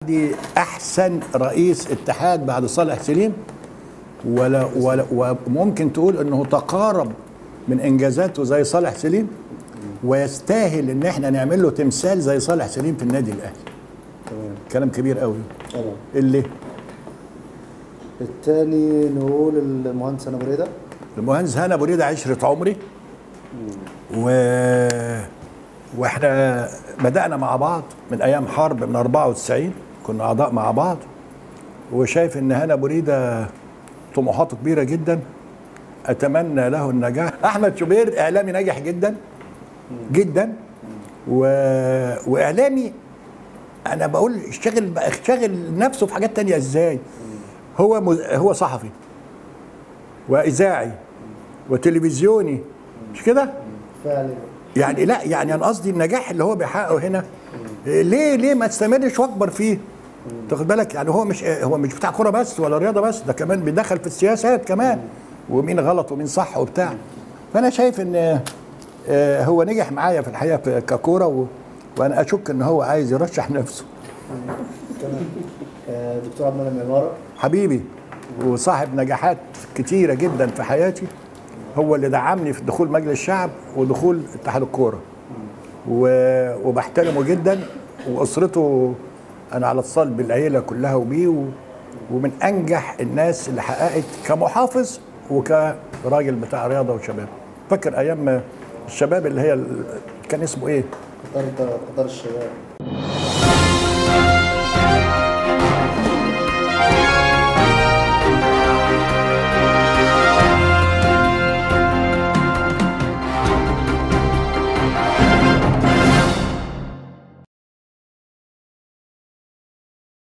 دي احسن رئيس اتحاد بعد صالح سليم ولا ولا وممكن تقول انه تقارب من انجازاته زي صالح سليم ويستاهل ان احنا نعمل له تمثال زي صالح سليم في النادي الاهلي تمام كلام كبير قوي تمام اللي التاني نقول المهندس انا بريده المهندس هنا بريدة عشرة عمري و... واحنا بدأنا مع بعض من أيام حرب من 94 كنا أعضاء مع بعض وشايف إن هنا بريدة طموحاته كبيرة جدا أتمنى له النجاح أحمد شوبير إعلامي ناجح جدا جدا و... وإعلامي أنا بقول اشتغل اشتغل نفسه في حاجات تانية إزاي هو مز... هو صحفي واذاعي وتلفزيوني مش كده؟ فعلا يعني لا يعني انا قصدي النجاح اللي هو بيحققه هنا ليه ليه ما تستمرش واكبر فيه؟ تاخد بالك يعني هو مش هو مش بتاع كوره بس ولا رياضه بس ده كمان بيدخل في السياسات كمان ومين غلط ومين صح وبتاع فانا شايف ان آه، هو نجح معايا في الحقيقه في- ككوره و- وانا اشك ان هو عايز يرشح نفسه تمام آه، دكتور عبد المنعم عماره حبيبي وصاحب نجاحات كتيرة جدا في حياتي هو اللي دعمني في دخول مجلس الشعب ودخول اتحاد الكورة و- وبحترمه جدا وأسرته أنا على اتصال بالعيلة كلها وبيه و- ومن أنجح الناس اللي حققت كمحافظ وكراجل بتاع رياضة وشباب فاكر أيام الشباب اللي هي ال- كان اسمه إيه؟ قطار قطار الشباب